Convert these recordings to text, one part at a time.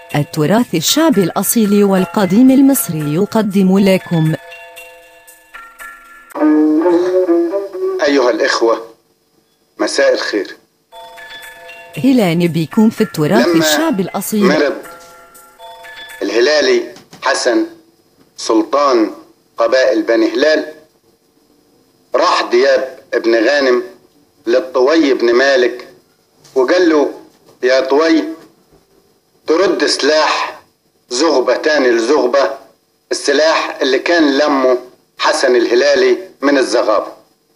التراث الشعبي الأصيل والقديم المصري يقدم لكم أيها الإخوة مساء الخير هلال بكم في التراث لما الشعبي الأصيل مرض الهلالي حسن سلطان قبائل بني هلال راح دياب ابن غانم للطوي بن مالك وقال له يا طوي ترد سلاح زغبة تاني لزغبة السلاح اللي كان لمه حسن الهلالي من الزغابة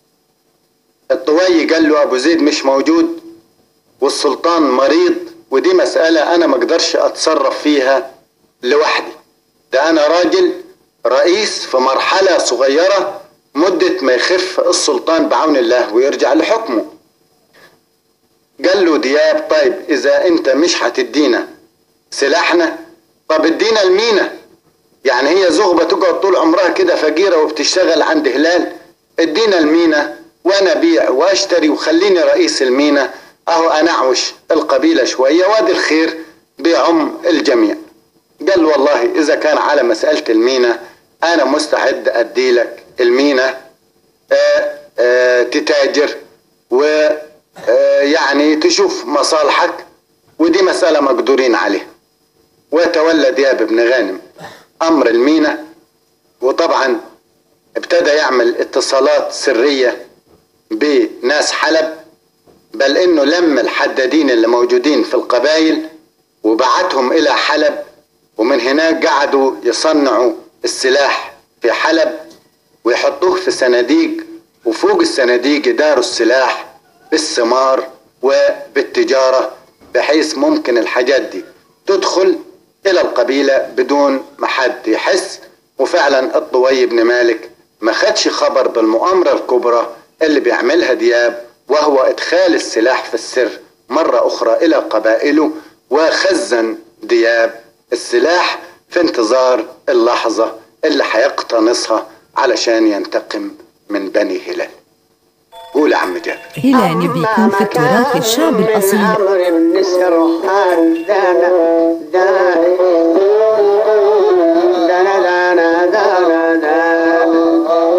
الطوي قال له أبو زيد مش موجود والسلطان مريض ودي مسألة أنا ما أقدرش أتصرف فيها لوحدي ده أنا راجل رئيس في مرحلة صغيرة مدة ما يخف السلطان بعون الله ويرجع لحكمه قال له دياب طيب إذا أنت مش هتدينا سلاحنا طب ادينا المينا يعني هي زغبة تقعد طول عمرها كده فقيرة وبتشتغل عند هلال ادينا المينا وانا بيع واشتري وخليني رئيس المينا اهو انعوش القبيلة شوية وادي الخير بيعم الجميع قال والله اذا كان على مسألة المينا انا مستعد ادي لك المينا آه آه تتاجر و آه يعني تشوف مصالحك ودي مسألة مقدورين عليها وتولى دياب بن غانم امر المينا وطبعا ابتدى يعمل اتصالات سرية بناس حلب بل انه لم الحدادين اللي موجودين في القبائل وبعتهم الى حلب ومن هناك قعدوا يصنعوا السلاح في حلب ويحطوه في صناديق وفوق الصناديق يداروا السلاح بالثمار وبالتجارة بحيث ممكن الحاجات دي تدخل إلى القبيلة بدون ما حد يحس وفعلا الطوي بن مالك ما خدش خبر بالمؤامرة الكبرى اللي بيعملها دياب وهو إدخال السلاح في السر مرة أخرى إلى قبائله وخزن دياب السلاح في انتظار اللحظة اللي هيقتنصها علشان ينتقم من بني هلال قول يا عم جابر هلال بكم في التراث الشعبي الأصيل عمرو بن سرحان دانا دانا دانا دانا دانا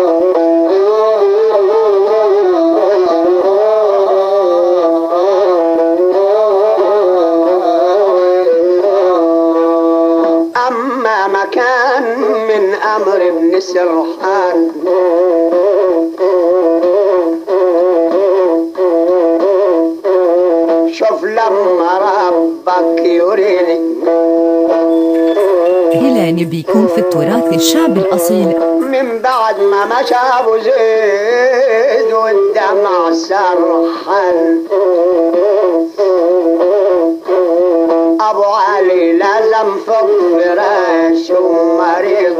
أما مكان من أمر بن سرحان شوف لما ربك يريد هلال بكم في التراث الشعبي الأصيل من بعد ما مشى ابو زيد والدمع سرحل ابو علي لازم فوق فراش ومريض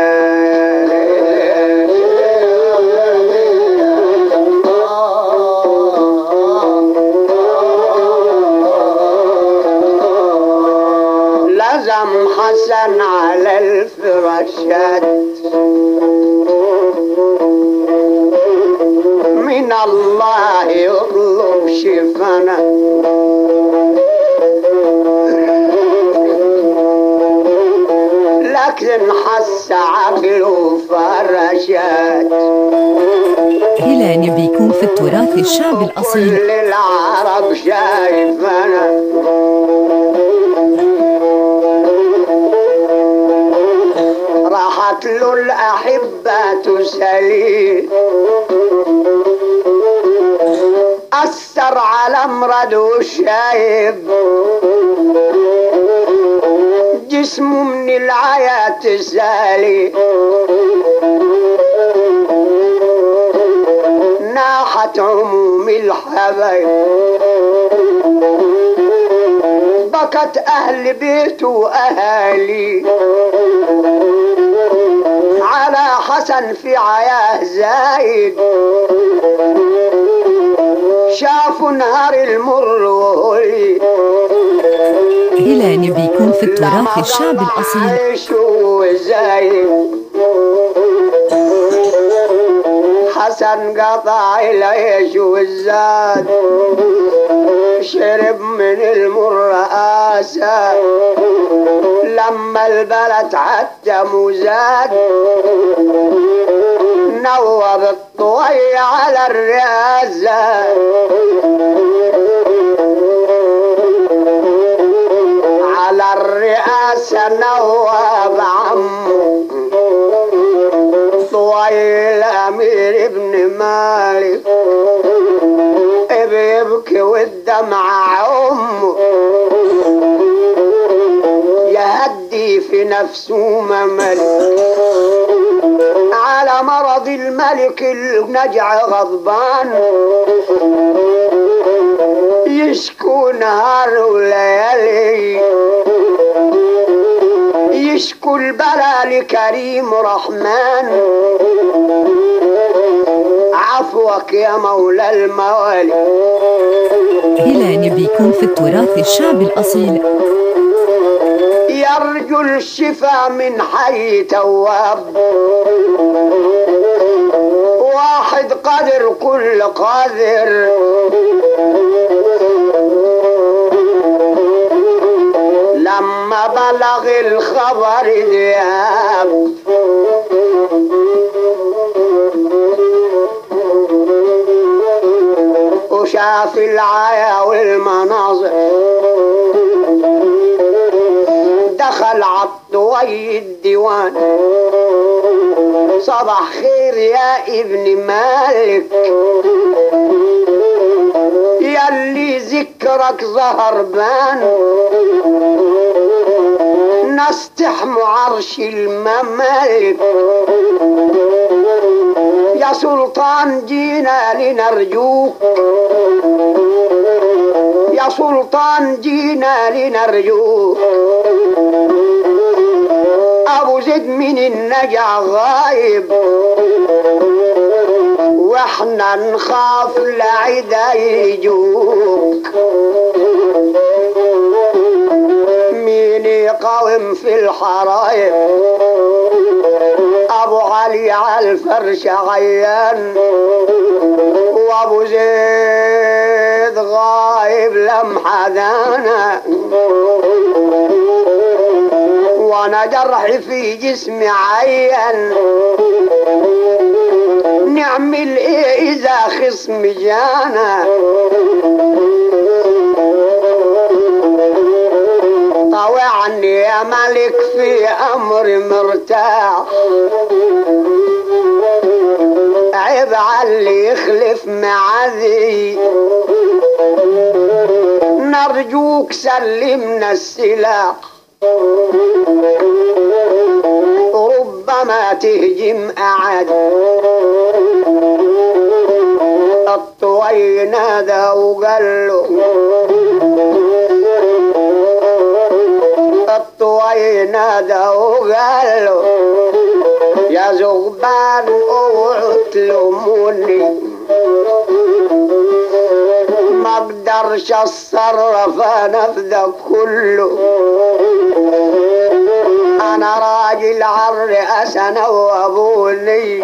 لازم حسن على الفراشات من الله يطلب شفنا لكن حس عقله فرشات هلال بكم في التراث الشعبي الأصيل كل العرب شايفنا راحت له الأحبة تسلي أثر على مرض وشايب جسمه من العياة سالي ناحت عموم الحبايب بكت أهل بيته وأهالي على حسن في عياه زايد شافوا نهار المر وهولي هلال بكم في التراث الشعبي الأصيل عيشوا زايد حسن قطع العيش والزاد شرب من المر آسى لما البلد حتى مزاد نوب الطوي على الرئاسة على الرئاسة نواب عمه طويل أمير ابن مالك بيبكي والدمع أمه يهدي في نفسه مملك على مرض الملك النجع غضبان يشكو نهار وليالي يشكو البلا لكريم رحمن عفوك يا مولى الموالي هلال بيكون في التراث الشعب الأصيل يرجو الشفاء من حي تواب واحد قادر كل قادر لما بلغ الخبر دياب وشاف العيا والمناظر دخل عالطوي الديوان صباح خير يا ابن مالك يلي ذكرك ظهر بان نستحم عرش الممالك يا سلطان جينا لنرجوك يا سلطان جينا لنرجوك ابو زيد من النجع غايب واحنا نخاف لعدا يجوك مين يقاوم في الحرايب ابو علي على الفرش عيان وابو زيد غايب لم حدانا وانا جرحي في جسمي عين نعمل ايه اذا خصم جانا طوعني يا ملك في امر مرتاح عيب علي يخلف معذي نرجوك سلمنا السلاح ربما تهجم أعد الطوي نادى وقال له الطوي نادى وقال له يا زغبان اوعوا تلوموني ما اقدرش اتصرف انا في ده كله انا راجل عالرئاسة انا وابوني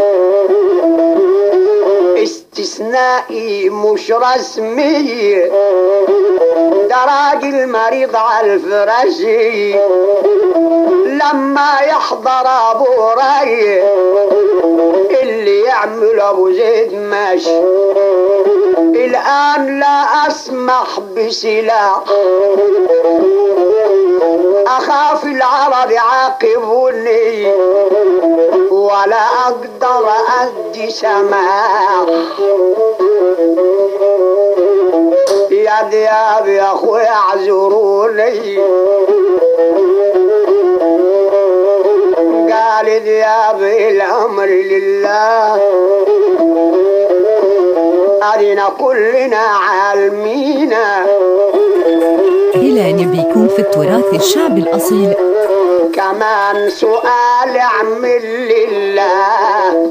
استثنائي مش رسمي ده راجل مريض على الفراشي لما يحضر ابو راي اللي يعمل ابو زيد ماشي الان لا اسمح بسلاح اخاف العرب يعاقبوني ولا اقدر ادي سماح يا دياب يا اخويا اعذروني قال دياب الامر لله ارنا كلنا عالمينا هلال بيكون في التراث الشعب الأصيل كمان سؤال اعمل لله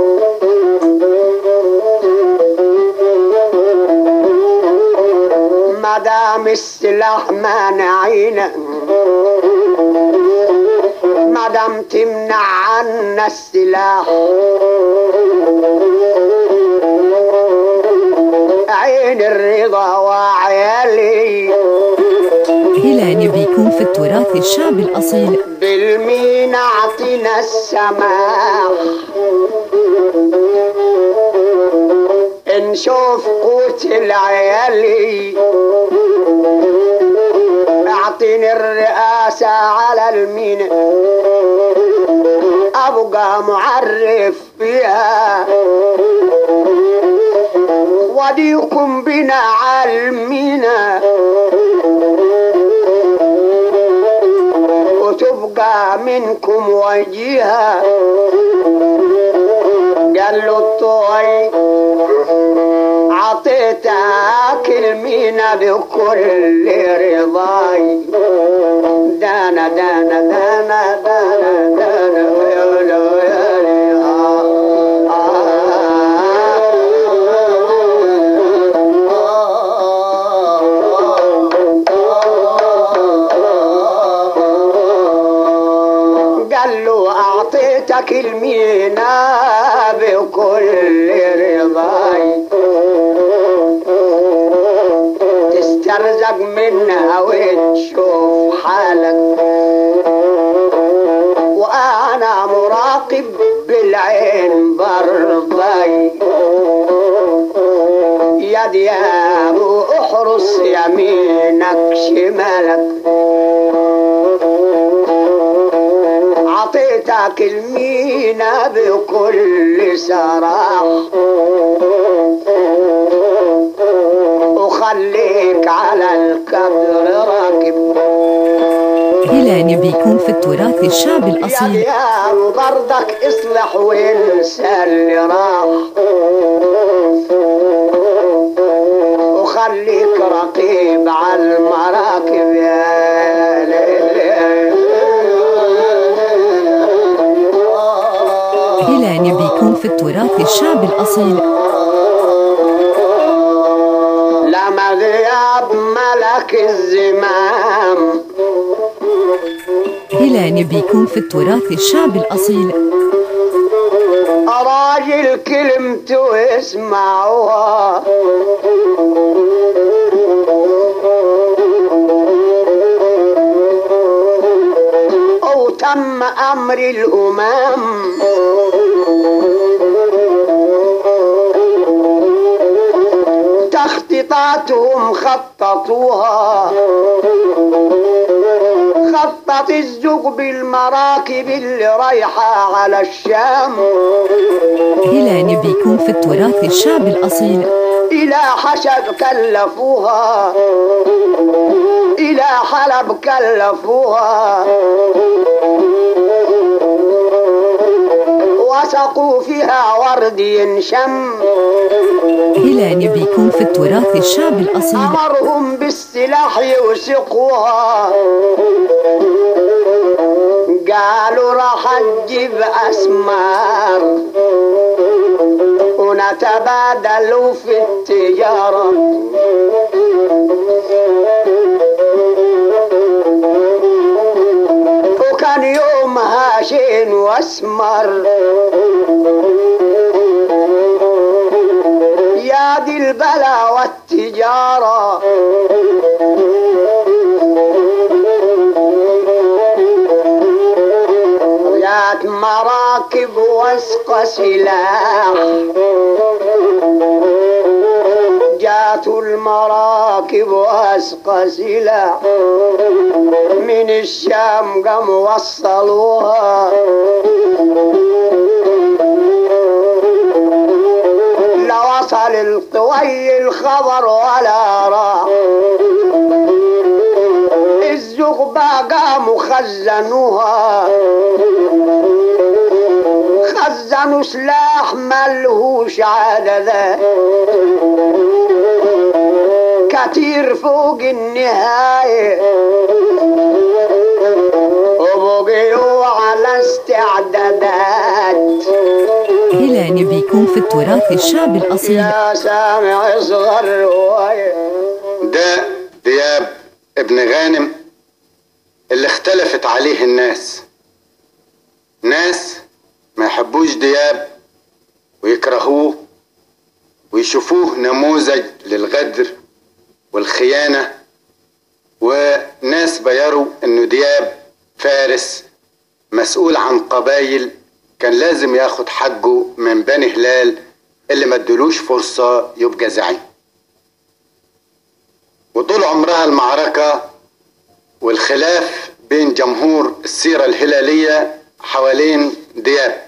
مدام السلاح مانعينا مدام تمنع عنا السلاح عين الرضا وعيالي هلال بيكون بكم في التراث الشعب الأصيل بالمين اعطينا السماح نشوف قوت العيالي اعطيني الرئاسة على المين ابقى معرف فيها وديكم بنا علمينا وتبقى منكم وجيها قال له الطوي عطيتك المينا بكل رضاي دانا دانا دانا دانا دانا يا لا يا لا. قال له أعطيتك المينا بكل رضاي تسترزق منها وتشوف حالك وأنا مراقب بالعين برضي يا دياب احرص يمينك شمالك عطيتك المينا بكل سراح وخليك على الكبر راكب هلال بكم في التراث الشعب يا الأصيل يا برضك اصلح وانسى اللي راح وخليك رقيب على المراكب يا ليل هلال بكم في التراث الشعب الأصيل لما غياب ملك الزمام هلال بكم في التراث الشعب الأصيل راجل كلمته اسمعوها أو تم أمر الأمام تخطيطاتهم خططوها خطط الزوج بالمراكب اللي رايحة على الشام هلال بكم في التراث الشعب الأصيل إلى حشد كلفوها إلى حلب كلفوها وسقوا فيها ورد ينشم هلال بكم في التراث الشعب الأصيل أمرهم بالسلاح يوثقوها قالوا راح نجيب أسمار ونتبادل في التجارة وكان يومها شين واسمر يا دي البلا والتجارة جات مراكب واسقى سلاح جات المراكب واسقى سلاح من الشام قام وصلوها لا وصل الطوي الخبر ولا راح الزغبة قاموا خزنوها خزنوا سلاح ملهوش عدد كتير فوق النهاية وبقيوا على استعدادات هلال بكم في التراث الشعب الأصيل يا سامع اصغر رواية ده دياب ابن غانم اللي اختلفت عليه الناس ناس ما يحبوش دياب ويكرهوه ويشوفوه نموذج للغدر والخيانة وناس بيروا انه دياب فارس مسؤول عن قبايل كان لازم ياخد حقه من بني هلال اللي ما ادلوش فرصة يبقى زعيم وطول عمرها المعركة والخلاف بين جمهور السيرة الهلالية حوالين دياب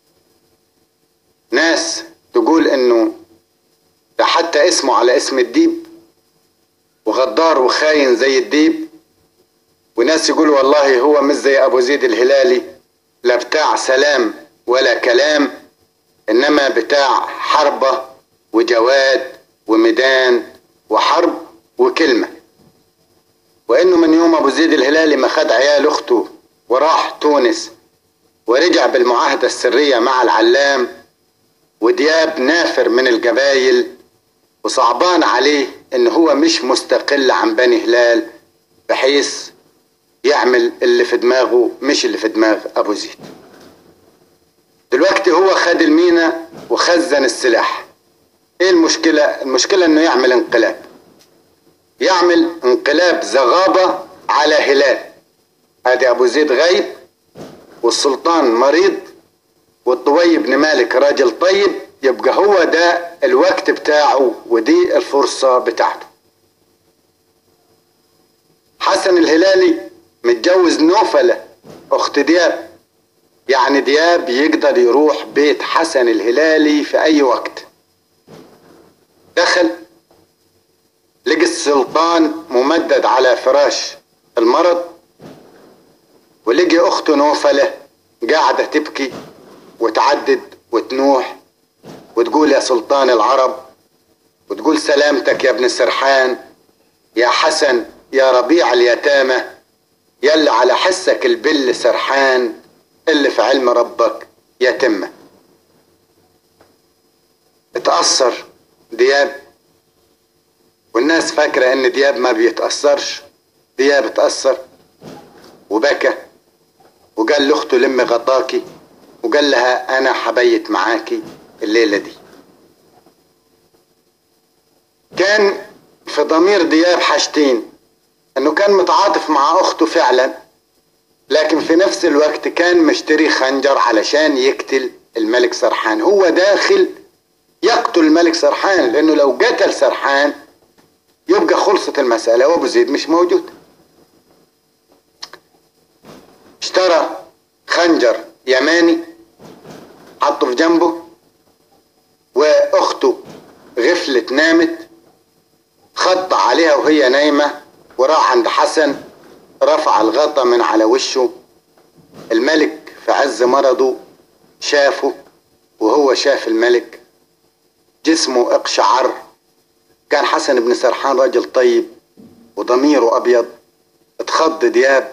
ناس تقول انه ده حتى اسمه على اسم الديب وغدار وخاين زي الديب وناس يقولوا والله هو مش زي ابو زيد الهلالي لا بتاع سلام ولا كلام انما بتاع حربة وجواد وميدان وحرب وكلمة وانه من يوم ابو زيد الهلالي ما خد عيال اخته وراح تونس ورجع بالمعاهدة السرية مع العلام ودياب نافر من الجبايل وصعبان عليه ان هو مش مستقل عن بني هلال بحيث يعمل اللي في دماغه مش اللي في دماغ ابو زيد دلوقتي هو خد المينا وخزن السلاح ايه المشكلة المشكلة انه يعمل انقلاب يعمل انقلاب زغابة على هلال ادي ابو زيد غايب والسلطان مريض والطوي بن مالك راجل طيب يبقى هو ده الوقت بتاعه ودي الفرصة بتاعته حسن الهلالي متجوز نوفلة اخت دياب يعني دياب يقدر يروح بيت حسن الهلالي في اي وقت دخل لقى السلطان ممدد على فراش المرض ولقي اخته نوفلة قاعدة تبكي وتعدد وتنوح وتقول يا سلطان العرب وتقول سلامتك يا ابن السرحان يا حسن يا ربيع اليتامى يلي على حسك البل سرحان اللي في علم ربك يتمه اتأثر دياب والناس فاكرة ان دياب ما بيتأثرش دياب اتأثر وبكى وقال لاخته لمي غطاكي وقال لها انا حبيت معاكي الليلة دي كان في ضمير دياب حاجتين انه كان متعاطف مع اخته فعلا لكن في نفس الوقت كان مشتري خنجر علشان يقتل الملك سرحان هو داخل يقتل الملك سرحان لانه لو قتل سرحان يبقى خلصت المسألة وابو زيد مش موجود اشترى خنجر يماني حطه في جنبه واخته غفلت نامت خط عليها وهي نايمة وراح عند حسن رفع الغطا من على وشه الملك في عز مرضه شافه وهو شاف الملك جسمه اقشعر كان حسن بن سرحان راجل طيب وضميره ابيض اتخض دياب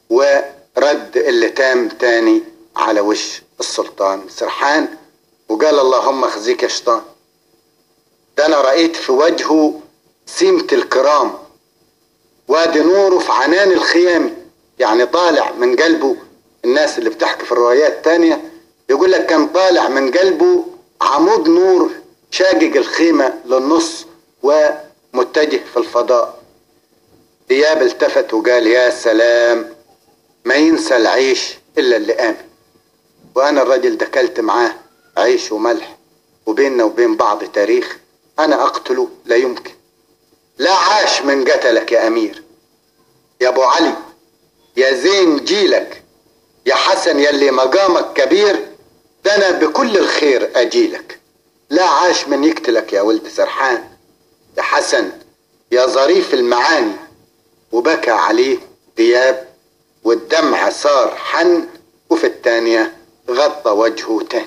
ورد اللتام تاني على وش السلطان سرحان وقال اللهم اخزيك يا شيطان ده انا رأيت في وجهه سمة الكرام وادي نوره في عنان الخيام يعني طالع من قلبه الناس اللي بتحكي في الروايات التانية يقول لك كان طالع من قلبه عمود نور شاقق الخيمة للنص ومتجه في الفضاء دياب التفت وقال يا سلام ما ينسى العيش إلا اللي آمن وأنا الراجل ده كلت معاه عيش وملح وبيننا وبين بعض تاريخ أنا أقتله لا يمكن لا عاش من قتلك يا أمير يا أبو علي يا زين جيلك يا حسن يلي مقامك كبير ده أنا بكل الخير أجيلك لا عاش من يقتلك يا ولد سرحان يا حسن يا ظريف المعاني وبكى عليه دياب والدمع صار حن وفي الثانية غطى وجهه تاني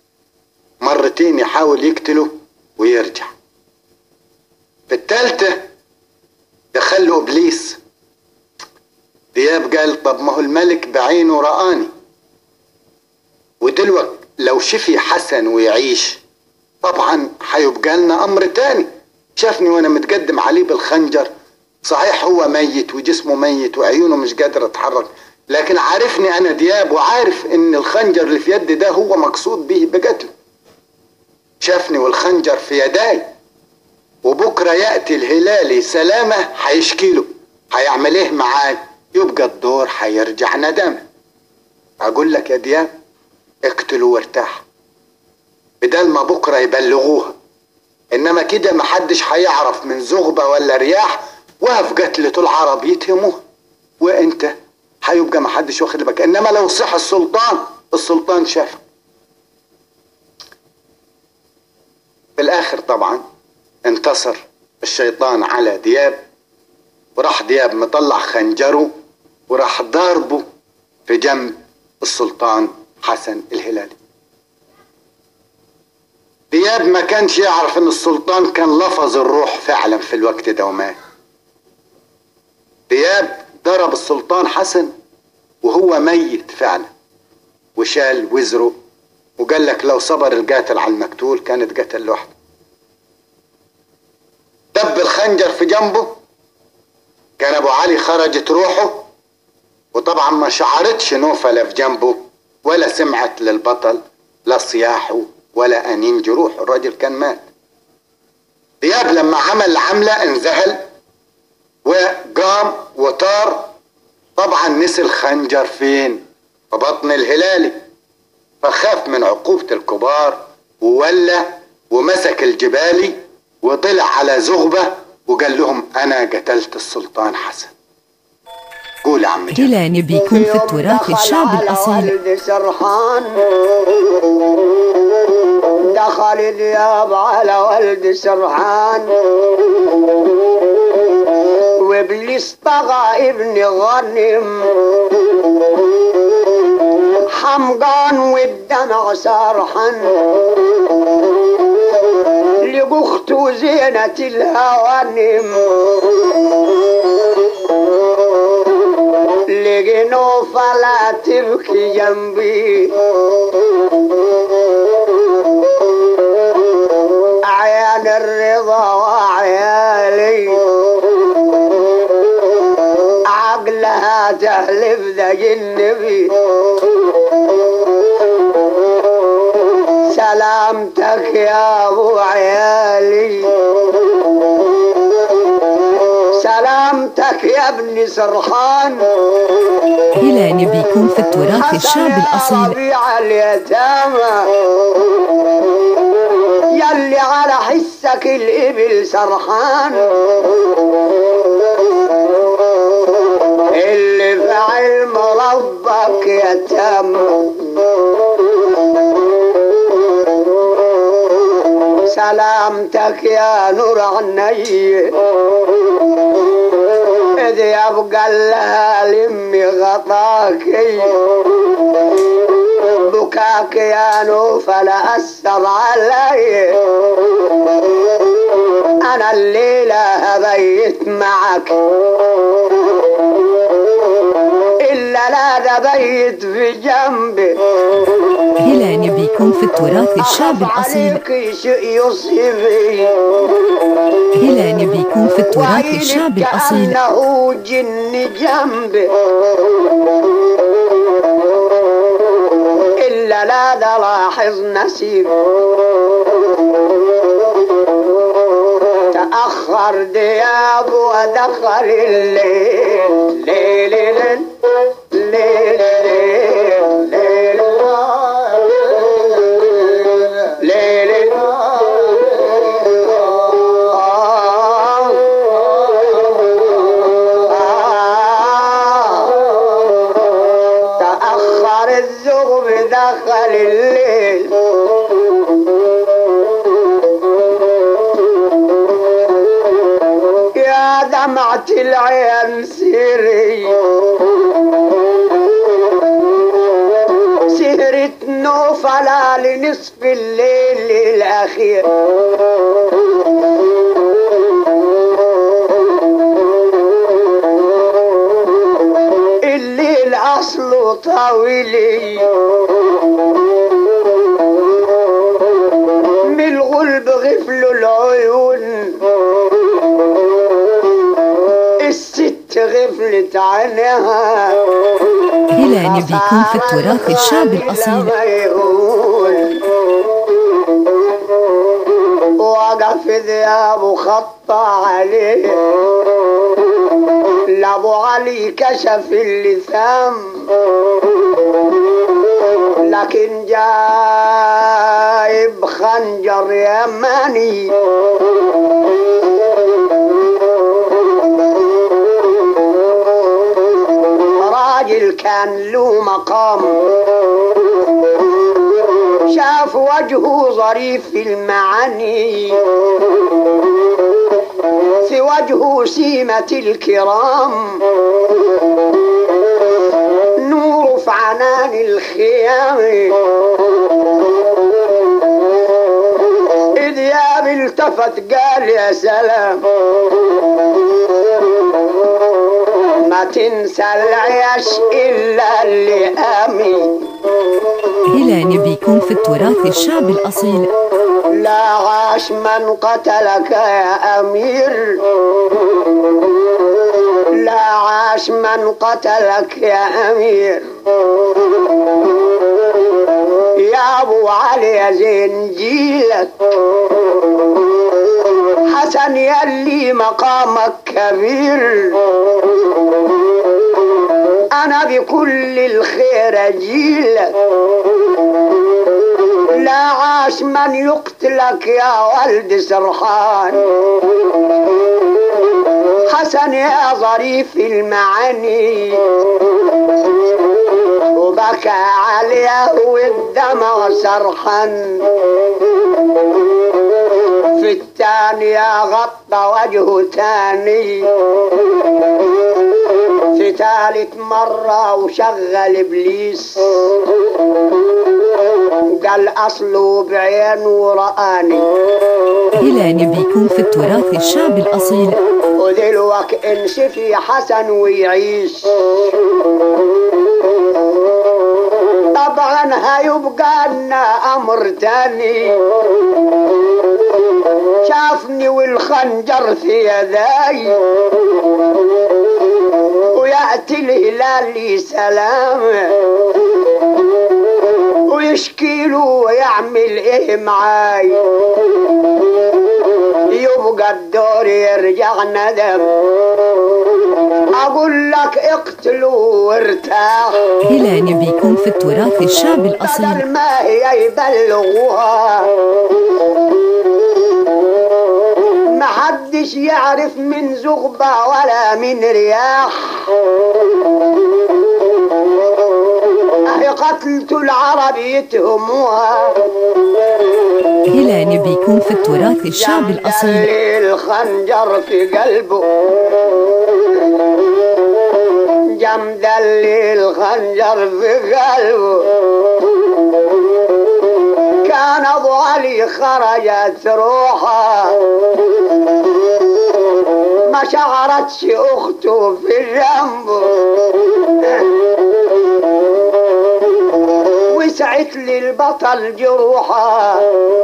مرتين يحاول يقتله ويرجع في الثالثة دخله إبليس دياب قال طب ما هو الملك بعينه رآني ودلوقتي لو شفي حسن ويعيش طبعا هيبقى لنا أمر تاني شافني وأنا متقدم عليه بالخنجر صحيح هو ميت وجسمه ميت وعيونه مش قادرة تتحرك لكن عارفني أنا دياب وعارف إن الخنجر اللي في يدي ده هو مقصود به بقتله شافني والخنجر في يداي وبكرة يأتي الهلالي سلامة هيشكي له هيعمل ايه معاي يبقى الدور هيرجع ندم اقول لك يا دياب اقتلوا وارتاح بدل ما بكره يبلغوها انما كده محدش هيعرف من زغبة ولا رياح وقف قتلة العرب يتهموها وانت هيبقى محدش واخد بالك انما لو صح السلطان السلطان شافك في الاخر طبعا انتصر الشيطان على دياب وراح دياب مطلع خنجره وراح ضاربه في جنب السلطان حسن الهلالي دياب ما كانش يعرف ان السلطان كان لفظ الروح فعلا في الوقت ده ومات دياب ضرب السلطان حسن وهو ميت فعلا وشال وزره وقال لك لو صبر القاتل على المقتول كان اتقتل لوحده دب الخنجر في جنبه كان ابو علي خرجت روحه وطبعا ما شعرتش نوفل في جنبه ولا سمعت للبطل لا صياحه ولا انين جروح الراجل كان مات دياب لما عمل العملة انذهل وقام وطار طبعا نسي الخنجر فين في بطن الهلالي فخاف من عقوبة الكبار وولى ومسك الجبالي وطلع على زغبة وقال لهم أنا قتلت السلطان حسن قول يا عم جابر. هلال بيكون في التراث الشعب الأصيل والد سرحان دخل دياب على ولد سرحان وابليس طغى ابن غنم حمقان والدمع سرحان لأخته زينة الهوانم لقينو فلا تبكي جنبي أعيان الرضا وعيالي عقلها تهلف ذا النبي سلامتك يا ابو عيالي سلامتك يا ابن سرحان هلال بيكون في التراث الشعب حسن يا الأصيل ربيع اليتامى يلي على حسك الإبل سرحان اللي في علم ربك يتامى سلامتك يا نور عيني إذ يبقى لها لمي غطاكي بكاك يا نوفل أثر علي أنا الليلة هبيت معك إلا لا ده بيت في جنبي هلال بيكون في التراث الشعب الأصيل عليك شيء يصيبي هلال بيكون في التراث الشعب وعينك الأصيل كأنه جن جنبي إلا لا ده لاحظ نسيب تأخر دياب ودخل الليل ليل ليل ليل ليل ليل ليل تأخر الزغب دخل الليل يا دمعة العين سيري سهرة نوفلا لنصف الليل الأخير الليل أصله طويل من الغلب غفل العيون الست غفلت عنها هلال بيكون في التراث الشعب الأصيل وقف ذياب خط عليه لابو علي كشف اللثام لكن جايب خنجر يماني راجل كان له مقام شاف وجهه ظريف في المعاني في وجهه سيمة الكرام نور في عنان الخيام إذ ياب التفت قال يا سلام ما تنسى العيش إلا اللي آمين هلال بيكون في التراث الشعبي الأصيل لا عاش من قتلك يا أمير لا عاش من قتلك يا أمير يا أبو علي يا زين جيلك حسن يلي مقامك كبير أنا بكل الخير أجيلك لا عاش من يقتلك يا ولد سرحان حسن يا ظريف المعاني وبكى عليه والدمع سرحان في الثانية غطى وجهه تاني في ثالث مرة وشغل إبليس قال أصله بعينه رآني هلال بيكون في التراث الشعبي الأصيل ودلوك انشفي حسن ويعيش طبعا هيبقى لنا امر تاني شافني والخنجر في يداي وياتي الهلال لي سلام ويشكي له ويعمل ايه معاي يبقى الدور يرجع ندم اقول لك اقتلوا وارتاح هلال بيكون في التراث الشعبي الأصيل بدل ما هي يبلغوها ما حدش يعرف من زغبة ولا من رياح اهي قتلت العرب يتهموها هلال بيكون في التراث الشعبي الأصيل جمدل الخنجر في قلبه جمدل الخنجر في قلبه كان ابو علي خرجت روحه ما شعرتش اخته في جنبه وسعت للبطل جروحه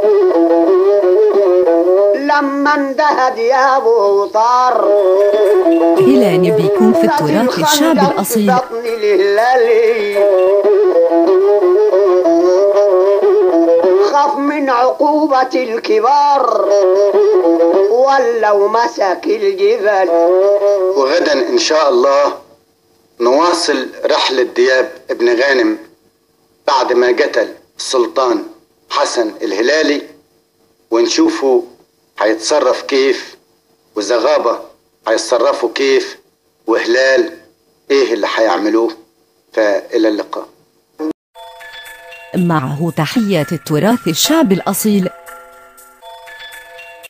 لما اندهد يا ابو طار هلال بيكون في التراث الشعبي الأصيل بطن الهلالي خاف من عقوبة الكبار ولو مسك الجبل وغدا إن شاء الله نواصل رحلة دياب ابن غانم بعد ما قتل السلطان حسن الهلالي ونشوفه هيتصرف كيف وزغابة هيتصرفوا كيف وهلال ايه اللي هيعملوه فإلى اللقاء معه تحيات التراث الشعبي الأصيل